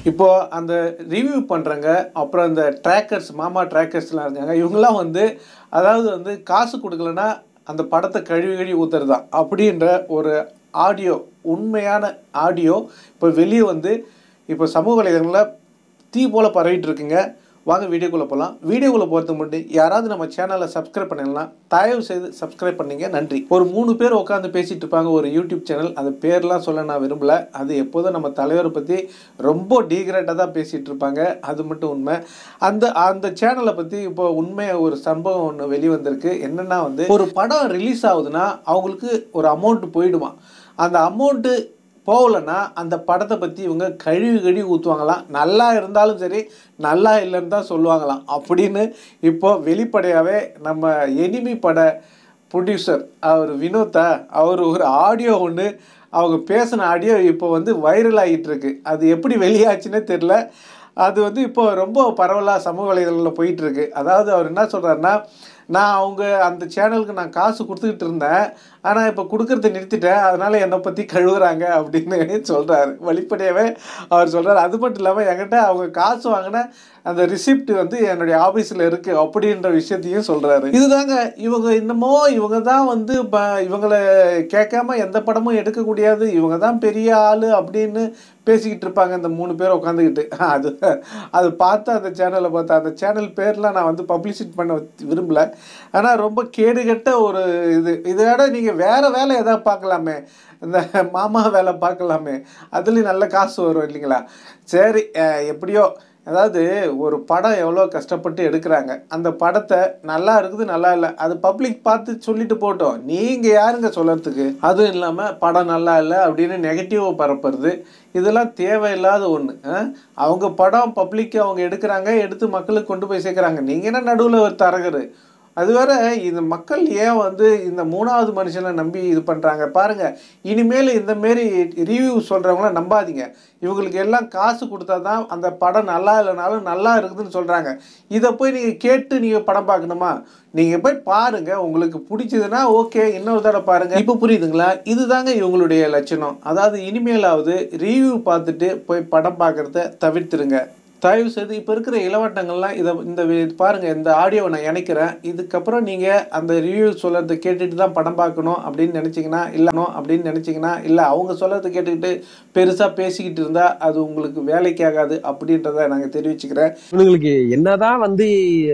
இப்போ அந்த ரிவ்யூ பண்ணுறங்க அப்புறம் இந்த ட்ராக்கர்ஸ் மாமா ட்ராக்கர்ஸ்லாம் இருக்காங்க இவங்கெல்லாம் வந்து அதாவது வந்து காசு கொடுக்கலன்னா அந்த படத்தை கழுவி கழுவி ஊத்துறது தான் அப்படின்ற ஒரு ஆடியோ உண்மையான ஆடியோ இப்போ வெளியே வந்து இப்போ சமூக வலைதளங்களில் தீ போல் பரவிட்டு இருக்குங்க வாங்க வீடியோக்குள்ளே போகலாம் வீடியோக்குள்ளே போகிறதுக்கு முன்னாடி யாராவது நம்ம சேனலை சப்ஸ்கிரைப் பண்ணலாம் தயவு செய்து சப்ஸ்கிரைப் பண்ணீங்க நன்றி ஒரு மூணு பேர் உட்காந்து பேசிட்டு இருப்பாங்க ஒரு யூடியூப் சேனல் அந்த பேர்லாம் சொல்ல நான் விரும்பல அது எப்போதும் நம்ம தலைவரை பற்றி ரொம்ப டீக்ரேட்டாக தான் பேசிகிட்டு இருப்பாங்க அது மட்டும் உண்மை அந்த அந்த சேனலை பற்றி இப்போ உண்மையாக ஒரு சம்பவம் ஒன்று வெளியே வந்திருக்கு என்னென்னா வந்து ஒரு படம் ரிலீஸ் ஆகுதுன்னா அவங்களுக்கு ஒரு அமௌண்ட் போயிடுமா அந்த அமௌண்ட்டு போகலன்னா அந்த படத்தை பற்றி இவங்க கழுவி கழுவி ஊற்றுவாங்களாம் நல்லா இருந்தாலும் சரி நல்லா இல்லைன்னு தான் சொல்லுவாங்களாம் அப்படின்னு இப்போ வெளிப்படையாகவே நம்ம எனிமி பட ப்ரொடியூசர் அவர் வினோத்தா அவர் ஒரு ஆடியோ ஒன்று அவங்க பேசின ஆடியோ இப்போ வந்து வைரல் ஆகிட்டு இருக்கு அது எப்படி வெளியாச்சுன்னே தெரில அது வந்து இப்போ ரொம்ப பரவலாக சமூக வலைதளங்களில் போயிட்டு இருக்கு அதாவது அவர் என்ன சொல்கிறாருன்னா நான் அவங்க அந்த சேனலுக்கு நான் காசு கொடுத்துக்கிட்டு இருந்தேன் ஆனால் இப்போ கொடுக்கறத நிறுத்திட்டேன் அதனால் என்னை பற்றி கழுவுறாங்க அப்படின்னு சொல்கிறாரு வெளிப்படையாகவே அவர் சொல்கிறார் அது மட்டும் இல்லாமல் என்கிட்ட அவங்க காசு வாங்கின அந்த ரிசிப்ட் வந்து என்னுடைய ஆஃபீஸில் இருக்குது அப்படின்ற விஷயத்தையும் சொல்கிறாரு இதுதாங்க இவங்க இன்னமோ இவங்க தான் வந்து இப்போ இவங்களை கேட்காம எந்த படமும் எடுக்கக்கூடாது இவங்க தான் பெரிய ஆள் அப்படின்னு பேசிக்கிட்டு இருப்பாங்க இந்த மூணு பேர் உட்காந்துக்கிட்டு அது அது பார்த்து அந்த சேனலை பார்த்து அந்த சேனல் பேர்லாம் நான் வந்து பப்ளிசிட் பண்ண விரும்பல ஆனால் ரொம்ப கேடுகட்ட ஒரு இது இதோட நீங்கள் வேறு வேலை எதாவது பார்க்கலாமே இந்த மாமா வேலை பார்க்கலாமே அதுலேயும் நல்ல காசு வரும் இல்லைங்களா சரி அஹ் எப்படியோ அதாவது ஒரு படம் எவ்வளோ கஷ்டப்பட்டு எடுக்கிறாங்க அந்த படத்தை நல்லா இருக்குது நல்லா இல்லை அது பப்ளிக் பார்த்து சொல்லிட்டு போட்டோம் நீங்கள் யாருங்க சொல்லறதுக்கு அதுவும் இல்லாமல் படம் நல்லா இல்லை அப்படின்னு நெகட்டிவாக பரப்புறது இதெல்லாம் தேவையில்லாத ஒன்று அவங்க படம் பப்ளிக் அவங்க எடுக்கிறாங்க எடுத்து மக்களுக்கு கொண்டு போய் சேர்க்குறாங்க நீங்கள் என்ன நடுவில் ஒரு தரகர் அது வேற இந்த மக்கள் ஏன் வந்து இந்த மூணாவது மனுஷனை நம்பி இது பண்ணுறாங்க பாருங்கள் இனிமேல் இந்த மாரி ரிவ்யூ சொல்கிறவங்கள நம்பாதீங்க இவங்களுக்கு எல்லாம் காசு கொடுத்தா தான் அந்த படம் நல்லா இல்லைனாலும் நல்லா இருக்குதுன்னு சொல்கிறாங்க இதை போய் நீங்கள் கேட்டு நீங்கள் படம் பார்க்கணுமா நீங்கள் போய் பாருங்கள் உங்களுக்கு பிடிச்சதுன்னா ஓகே இன்னொரு தடவை பாருங்கள் இப்போ புரியுதுங்களா இதுதாங்க இவங்களுடைய லட்சணம் அதாவது இனிமேலாவது ரிவ்யூ பார்த்துட்டு போய் படம் பார்க்குறத தவிர்த்துருங்க தயவு செய்து இப்போ இருக்கிற இளவட்டங்கள்லாம் இதை இந்த வி- பாருங்க இந்த ஆடியோவை நான் இணைக்கிறேன் இதுக்கப்புறம் நீங்கள் அந்த ரிவ்யூ சொல்கிறத கேட்டுட்டு தான் படம் பார்க்கணும் அப்படின்னு நினச்சிங்கன்னா இல்லைனோ அப்படின்னு நினச்சிங்கன்னா இல்லை அவங்க சொல்கிறத கேட்டுக்கிட்டு பெருசாக பேசிக்கிட்டு இருந்தால் அது உங்களுக்கு வேலைக்கு ஆகாது அப்படின்றத நாங்கள் தெரிவிச்சுக்கிறேன் இவங்களுக்கு என்னதான் வந்து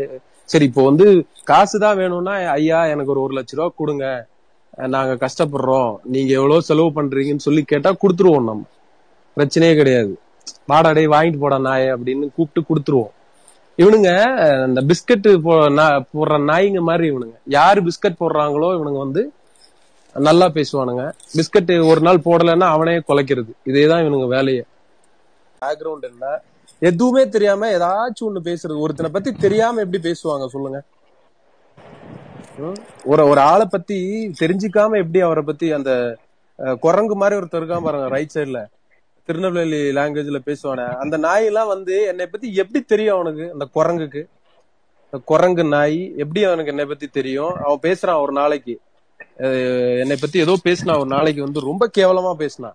சரி இப்போ வந்து காசு தான் வேணும்னா ஐயா எனக்கு ஒரு ஒரு லட்ச ரூபா கொடுங்க நாங்க கஷ்டப்படுறோம் நீங்க எவ்வளவு செலவு பண்றீங்கன்னு சொல்லி கேட்டா கொடுத்துருவோம் நம்ம பிரச்சனையே கிடையாது வாடாடே வாங்கிட்டு போடா நாயே அப்படின்னு கூப்பிட்டு கொடுத்துருவோம் இவனுங்க இந்த பிஸ்கட் போ நா- போடுற நாய்ங்க மாதிரி இவனுங்க யாரு பிஸ்கட் போடுறாங்களோ இவனுங்க வந்து நல்லா பேசுவானுங்க பிஸ்கட் ஒரு நாள் போடலைன்னா அவனே குலைக்கிறது இதேதான் இவனுங்க வேலையே பேக்ரவுண்ட் இல்ல எதுவுமே தெரியாம ஏதாச்சும் ஒண்ணு பேசுறது ஒருத்தனை பத்தி தெரியாம எப்படி பேசுவாங்க சொல்லுங்க ம்? ஒரு ஒரு ஆளை பத்தி தெரிஞ்சுக்காம எப்படி அவரை பத்தி அந்த அஹ், குரங்கு மாதிரி ஒருத்தர் இருக்கான் பாருங்க ரைட் சைடுல திருநெல்வேலி லாங்குவேஜ்ல பேசுவானே அந்த நாய் எல்லாம் வந்து என்னை பத்தி எப்படி தெரியும் அவனுக்கு அந்த குரங்குக்கு அந்த குரங்கு நாய் எப்படி அவனுக்கு என்னை பத்தி தெரியும் அவன் பேசுறான் ஒரு நாளைக்கு அஹ், என்னை பத்தி ஏதோ பேசினான் ஒரு நாளைக்கு வந்து ரொம்ப கேவலமா பேசினான்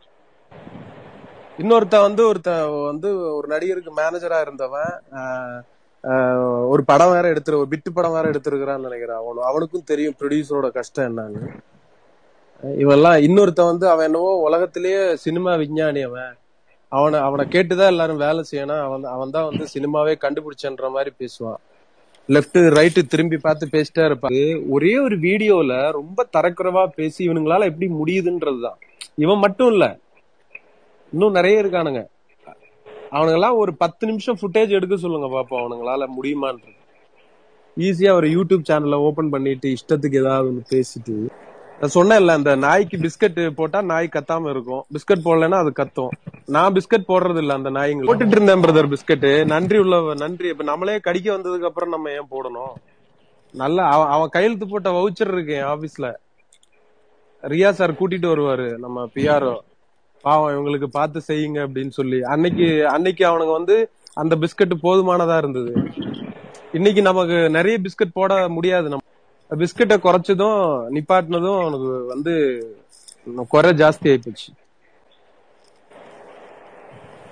இன்னொருத்தன் வந்து ஒருத்தன் வந்து ஒரு நடிகருக்கு மேனேஜரா இருந்தவன் ஆஹ், ஆஹ், ஒரு படம் வேற எடுத்துரு ஒரு பிட்டு படம் வேற எடுத்திருக்கிறான்னு நினைக்கிறேன் அவனு அவனுக்கும் தெரியும் ப்ரொடியூசரோட கஷ்டம் என்னன்னு இவெல்லாம் இன்னொருத்தன் வந்து அவன் என்னவோ உலகத்திலேயே சினிமா விஞ்ஞானி அவன் அவனை அவனை கேட்டுதான் எல்லாரும் வேலை செய்யணும் அவன் அவன் தான் வந்து சினிமாவே கண்டுபிடிச்சன்ற மாதிரி பேசுவான் லெஃப்ட் ரைட்டு திரும்பி பார்த்து பேசிட்டே இருப்பாரு ஒரே ஒரு வீடியோல ரொம்ப தரக்குறைவா பேசி இவனுங்களால எப்படி முடியுதுன்றதுதான் இவன் மட்டும் இல்ல இன்னும் நிறைய இருக்கானுங்க அவனுங்கெல்லாம் ஒரு பத்து நிமிஷம் ஃபுட்டேஜ் எடுக்க சொல்லுங்க பாப்போம் அவனுங்களால முடியுமான்றது ஈஸியா ஒரு யூடியூப் சேனலை ஓபன் பண்ணிட்டு இஷ்டத்துக்கு ஏதாவது ஒண்ணு பேசிட்டு நான் சொன்னேன்ல அந்த நாய்க்கு பிஸ்கட் போட்டா நாய் கத்தாம இருக்கும் பிஸ்கட் போடலைன்னா அது கத்தும் நான் பிஸ்கட் போடுறது இல்ல அந்த நாய்ங்க போட்டுட்டு இருந்தேன் பிரதர் பிஸ்கட் நன்றி உள்ள நன்றி இப்ப நம்மளே கடிக்க வந்ததுக்கு அப்புறம் நம்ம ஏன் போடணும் நல்லா அவன் அவன் கையெழுத்து போட்ட வவுச்சர் இருக்கு என் ஆபீஸ்ல ரியா சார் கூட்டிட்டு வருவாரு நம்ம பிஆர்ஓ பாவம் இவங்களுக்கு பார்த்து செய்யுங்க அப்படின்னு சொல்லி அன்னைக்கு அன்னைக்கு அவனுங்க வந்து அந்த பிஸ்கட் போதுமானதா இருந்தது இன்னைக்கு நமக்கு நிறைய பிஸ்கட் போட முடியாது நம்ம பிஸ்கட்டை குறைச்சதும் நிப்பாட்டினதும் அவனுக்கு வந்து குறை ஜாஸ்தி ஆயிப்போச்சு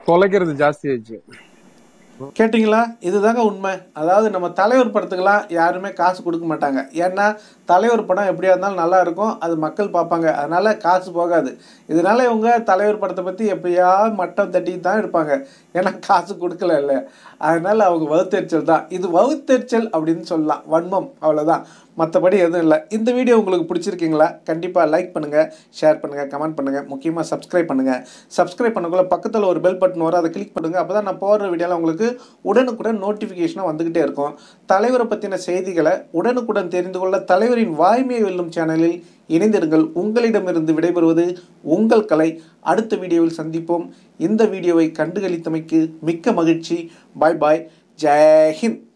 தொலைக்கிறது ஜாஸ்தி ஆயிடுச்சு கேட்டிங்களா இதுதாங்க உண்மை அதாவது நம்ம தலைவர் படத்துக்கெல்லாம் யாருமே காசு கொடுக்க மாட்டாங்க ஏன்னா தலைவர் படம் எப்படியா இருந்தாலும் நல்லா இருக்கும் அது மக்கள் பார்ப்பாங்க அதனால காசு போகாது இதனால இவங்க தலைவர் படத்தை பற்றி எப்பயாவது மட்டம் தட்டி தான் எடுப்பாங்க ஏன்னா காசு கொடுக்கல இல்லை அதனால அவங்க வகுத்தெரிச்சல் தான் இது வகுத்தெரிச்சல் அப்படின்னு சொல்லலாம் வன்மம் அவ்வளோதான் மற்றபடி எதுவும் இல்லை இந்த வீடியோ உங்களுக்கு பிடிச்சிருக்கீங்களா கண்டிப்பாக லைக் பண்ணுங்கள் ஷேர் பண்ணுங்கள் கமெண்ட் பண்ணுங்கள் முக்கியமாக சப்ஸ்கிரைப் பண்ணுங்கள் சப்ஸ்கிரைப் பண்ணக்குள்ள பக்கத்தில் ஒரு பெல் பட்டன் வரும் அதை கிளிக் பண்ணுங்கள் அப்போ தான் நான் போடுற வீடியோவில் உங்களுக்கு உடனுக்குடன் நோட்டிஃபிகேஷனாக வந்துக்கிட்டே இருக்கும் தலைவரை பற்றின செய்திகளை உடனுக்குடன் தெரிந்து கொள்ள தலைவரின் வாய்மையை வெல்லும் சேனலில் இணைந்திருங்கள் உங்களிடமிருந்து விடைபெறுவது உங்கள் கலை அடுத்த வீடியோவில் சந்திப்போம் இந்த வீடியோவை கண்டுகளித்தமைக்கு மிக்க மகிழ்ச்சி பாய் பாய் ஜெய் ஹிந்த்